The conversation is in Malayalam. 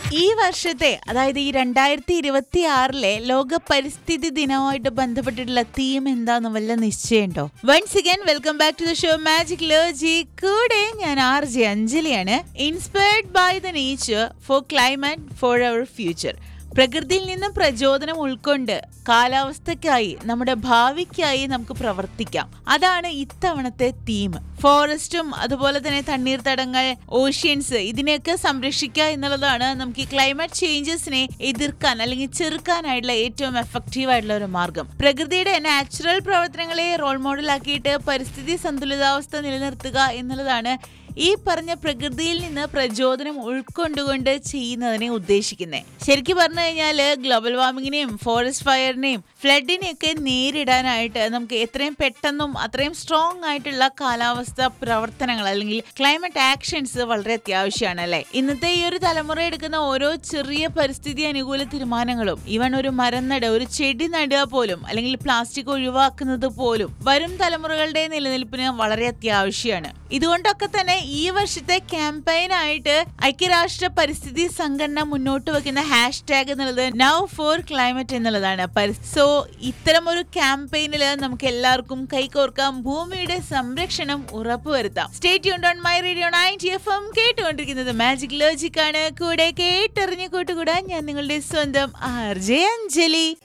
ഈ വർഷത്തെ അതായത് ഈ രണ്ടായിരത്തി ഇരുപത്തി ആറിലെ ലോക പരിസ്ഥിതി ദിനവുമായിട്ട് ബന്ധപ്പെട്ടിട്ടുള്ള തീം എന്താന്ന് വല്ല നിശ്ചയമുണ്ടോ once again welcome back to the show magic logic കൂടെ ഞാൻ ആർ ജെ അഞ്ജലിയാണ് inspired by the nature for climate for our future പ്രകൃതിയിൽ നിന്നും പ്രചോദനം ഉൾക്കൊണ്ട് കാലാവസ്ഥയ്ക്കായി നമ്മുടെ ഭാവിക്കായി നമുക്ക് പ്രവർത്തിക്കാം അതാണ് ഇത്തവണത്തെ തീം ഫോറസ്റ്റും അതുപോലെ തന്നെ തണ്ണീർത്തടങ്ങൾ ഓഷ്യൻസ് ഇതിനെയൊക്കെ സംരക്ഷിക്കുക എന്നുള്ളതാണ് നമുക്ക് ഈ ക്ലൈമറ്റ് ചേഞ്ചസിനെ എതിർക്കാൻ അല്ലെങ്കിൽ ചെറുക്കാനായിട്ടുള്ള ഏറ്റവും എഫക്റ്റീവ് ആയിട്ടുള്ള ഒരു മാർഗം പ്രകൃതിയുടെ നാച്ചുറൽ പ്രവർത്തനങ്ങളെ റോൾ മോഡലാക്കിയിട്ട് പരിസ്ഥിതി സന്തുലിതാവസ്ഥ നിലനിർത്തുക എന്നുള്ളതാണ് ഈ പറഞ്ഞ പ്രകൃതിയിൽ നിന്ന് പ്രചോദനം ഉൾക്കൊണ്ടുകൊണ്ട് ചെയ്യുന്നതിനെ ഉദ്ദേശിക്കുന്നത് ശരിക്കും പറഞ്ഞു കഴിഞ്ഞാൽ ഗ്ലോബൽ വാർമിങ്ങിനെയും ഫോറസ്റ്റ് ഫയറിനെയും ഫ്ലഡിനെയൊക്കെ നേരിടാനായിട്ട് നമുക്ക് എത്രയും പെട്ടെന്നും അത്രയും സ്ട്രോങ് ആയിട്ടുള്ള കാലാവസ്ഥ പ്രവർത്തനങ്ങൾ അല്ലെങ്കിൽ ക്ലൈമറ്റ് ആക്ഷൻസ് വളരെ അത്യാവശ്യമാണ് അല്ലേ ഇന്നത്തെ ഈ ഒരു തലമുറ എടുക്കുന്ന ഓരോ ചെറിയ പരിസ്ഥിതി അനുകൂല തീരുമാനങ്ങളും ഇവൻ ഒരു മരം നടുക ഒരു ചെടി നടുക പോലും അല്ലെങ്കിൽ പ്ലാസ്റ്റിക് ഒഴിവാക്കുന്നത് പോലും വരും തലമുറകളുടെ നിലനിൽപ്പിന് വളരെ അത്യാവശ്യമാണ് ഇതുകൊണ്ടൊക്കെ തന്നെ ഈ വർഷത്തെ ക്യാമ്പയിൻ ആയിട്ട് ഐക്യരാഷ്ട്ര പരിസ്ഥിതി സംഘടന മുന്നോട്ട് വെക്കുന്ന ഹാഷ് ടാഗ് എന്നുള്ളത് നൗ ഫോർ ക്ലൈമറ്റ് എന്നുള്ളതാണ് സോ ഇത്തരം ഒരു ക്യാമ്പയിനിൽ നമുക്ക് എല്ലാവർക്കും കൈകോർക്കാം ഭൂമിയുടെ സംരക്ഷണം ഉറപ്പുവരുത്താം സ്റ്റേറ്റ് യൂൺ on my radio ninety F M കേട്ടുകൊണ്ടിരിക്കുന്നത് മാജിക് ലോജിക് ആണ് കൂടെ കേട്ടെറിഞ്ഞു കൂട്ടുകൂടാൻ ഞാൻ നിങ്ങളുടെ സ്വന്തം ആർ ജെ അഞ്ജലി